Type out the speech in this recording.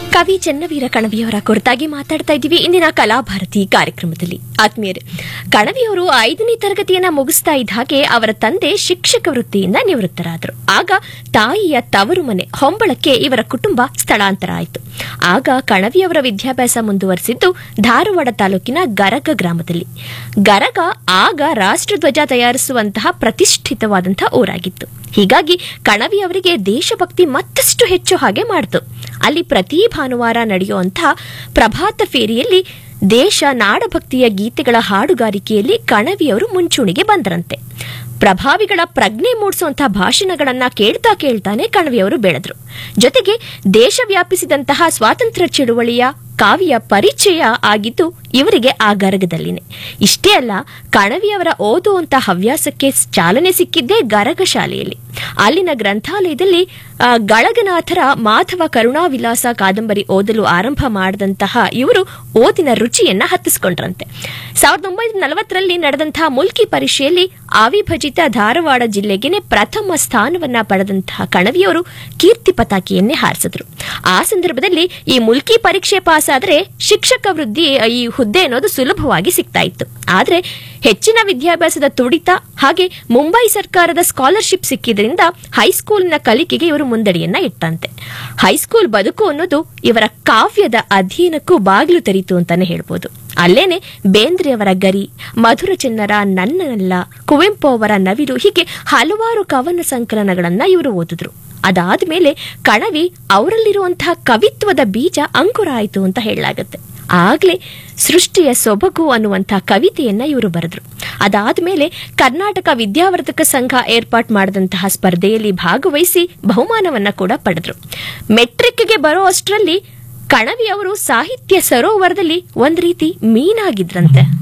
ಕವಿ ಚನ್ನವೀರ ಕಣವಿಯವರ ಕುರಿತಾಗಿ ಮಾತಾಡ್ತಾ ಇದ್ದೀವಿ ಇಂದಿನ ಕಲಾಭಾರತಿ ಕಾರ್ಯಕ್ರಮದಲ್ಲಿ ಆತ್ಮೀಯರೇ ಕಣವಿಯವರು ಐದನೇ ತರಗತಿಯನ್ನ ಮುಗಿಸ್ತಾ ಇದ್ದ ಹಾಗೆ ಅವರ ತಂದೆ ಶಿಕ್ಷಕ ವೃತ್ತಿಯಿಂದ ನಿವೃತ್ತರಾದರು ಆಗ ತಾಯಿಯ ತವರು ಮನೆ ಹೊಂಬಳಕ್ಕೆ ಇವರ ಕುಟುಂಬ ಸ್ಥಳಾಂತರ ಆಯಿತು ಆಗ ಕಣವಿಯವರ ವಿದ್ಯಾಭ್ಯಾಸ ಮುಂದುವರೆಸಿದ್ದು ಧಾರವಾಡ ತಾಲೂಕಿನ ಗರಗ ಗ್ರಾಮದಲ್ಲಿ ಗರಗ ಆಗ ರಾಷ್ಟ್ರಧ್ವಜ ತಯಾರಿಸುವಂತಹ ಪ್ರತಿಷ್ಠಿತವಾದಂತಹ ಊರಾಗಿತ್ತು ಹೀಗಾಗಿ ಕಣವಿ ಅವರಿಗೆ ದೇಶಭಕ್ತಿ ಮತ್ತಷ್ಟು ಹೆಚ್ಚು ಹಾಗೆ ಮಾಡಿತು ಅಲ್ಲಿ ಪ್ರತಿ ಭಾನುವಾರ ನಡೆಯುವಂತಹ ಪ್ರಭಾತ ಫೇರಿಯಲ್ಲಿ ದೇಶ ನಾಡಭಕ್ತಿಯ ಗೀತೆಗಳ ಹಾಡುಗಾರಿಕೆಯಲ್ಲಿ ಕಣವಿಯವರು ಮುಂಚೂಣಿಗೆ ಬಂದರಂತೆ ಪ್ರಭಾವಿಗಳ ಪ್ರಜ್ಞೆ ಮೂಡಿಸುವಂತಹ ಭಾಷಣಗಳನ್ನ ಕೇಳ್ತಾ ಕೇಳ್ತಾನೆ ಕಣವಿಯವರು ಬೆಳೆದ್ರು ಜೊತೆಗೆ ದೇಶ ವ್ಯಾಪಿಸಿದಂತಹ ಸ್ವಾತಂತ್ರ್ಯ ಚಳುವಳಿಯ ಕಾವ್ಯ ಪರಿಚಯ ಆಗಿದ್ದು ಇವರಿಗೆ ಆ ಗರಗದಲ್ಲಿನೆ ಇಷ್ಟೇ ಅಲ್ಲ ಕಣವಿಯವರ ಓದುವಂತ ಹವ್ಯಾಸಕ್ಕೆ ಚಾಲನೆ ಸಿಕ್ಕಿದ್ದೇ ಗರಗ ಶಾಲೆಯಲ್ಲಿ ಅಲ್ಲಿನ ಗ್ರಂಥಾಲಯದಲ್ಲಿ ಆ, ಗಳಗನಾಥರ ಮಾಧವ ಕರುಣಾವಿಲಾಸ ಕಾದಂಬರಿ ಓದಲು ಆರಂಭ ಮಾಡಿದಂತಹ ಇವರು ಓದಿನ ರುಚಿಯನ್ನ ಹತ್ತಿಸ್ಕೊಂಡ್ರಂತೆ ಸಾವಿರದ ಒಂಬೈನೂರ ನಲವತ್ತರಲ್ಲಿ ನಡೆದಂತಹ ಮುಲ್ಕಿ ಪರೀಕ್ಷೆಯಲ್ಲಿ ಅವಿಭಜಿತ ಧಾರವಾಡ ಜಿಲ್ಲೆಗೆನೆ ಪ್ರಥಮ ಸ್ಥಾನವನ್ನ ಪಡೆದಂತಹ ಕಣವಿಯವರು ಕೀರ್ತಿ ಪತಾಕಿಯನ್ನೇ ಹಾರಿಸಿದ್ರು ಆ ಸಂದರ್ಭದಲ್ಲಿ ಈ ಮುಲ್ಕಿ ಪರೀಕ್ಷೆ ಪಾಸ್ ಆದ್ರೆ ಶಿಕ್ಷಕ ವೃದ್ಧಿ ಈ ಹುದ್ದೆ ಅನ್ನೋದು ಸುಲಭವಾಗಿ ಸಿಗ್ತಾ ಇತ್ತು ಆದ್ರೆ ಹೆಚ್ಚಿನ ವಿದ್ಯಾಭ್ಯಾಸದ ತುಡಿತ ಹಾಗೆ ಮುಂಬೈ ಸರ್ಕಾರದ ಸ್ಕಾಲರ್ಶಿಪ್ ಸಿಕ್ಕಿದ್ರಿಂದ ಹೈಸ್ಕೂಲ್ನ ಕಲಿಕೆಗೆ ಇವರು ಮುಂದಡಿಯನ್ನ ಇಟ್ಟಂತೆ ಹೈಸ್ಕೂಲ್ ಬದುಕು ಅನ್ನೋದು ಇವರ ಕಾವ್ಯದ ಅಧ್ಯಯನಕ್ಕೂ ಬಾಗಿಲು ತೆರೀತು ಅಂತಾನೆ ಹೇಳ್ಬೋದು ಅಲ್ಲೇನೆ ಬೇಂದ್ರೆ ಅವರ ಗರಿ ಮಧುರ ಚೆನ್ನರ ನನ್ನನಲ್ಲ ಕುವೆಂಪು ಅವರ ನವಿಲು ಹೀಗೆ ಹಲವಾರು ಕವನ ಸಂಕಲನಗಳನ್ನ ಇವರು ಓದಿದ್ರು ಅದಾದ್ಮೇಲೆ ಕಣವಿ ಅವರಲ್ಲಿರುವಂತಹ ಕವಿತ್ವದ ಬೀಜ ಅಂಕುರ ಆಯಿತು ಅಂತ ಹೇಳಲಾಗುತ್ತೆ ಆಗ್ಲೇ ಸೃಷ್ಟಿಯ ಸೊಬಗು ಅನ್ನುವಂತಹ ಕವಿತೆಯನ್ನ ಇವರು ಬರೆದ್ರು ಅದಾದ್ಮೇಲೆ ಕರ್ನಾಟಕ ವಿದ್ಯಾವರ್ಧಕ ಸಂಘ ಏರ್ಪಾಟ್ ಮಾಡಿದಂತಹ ಸ್ಪರ್ಧೆಯಲ್ಲಿ ಭಾಗವಹಿಸಿ ಬಹುಮಾನವನ್ನ ಕೂಡ ಪಡೆದ್ರು ಮೆಟ್ರಿಕ್ಗೆ ಬರೋ ಅಷ್ಟರಲ್ಲಿ ಕಣವಿ ಅವರು ಸಾಹಿತ್ಯ ಸರೋವರದಲ್ಲಿ ಒಂದ್ ರೀತಿ ಮೀನಾಗಿದ್ರಂತೆ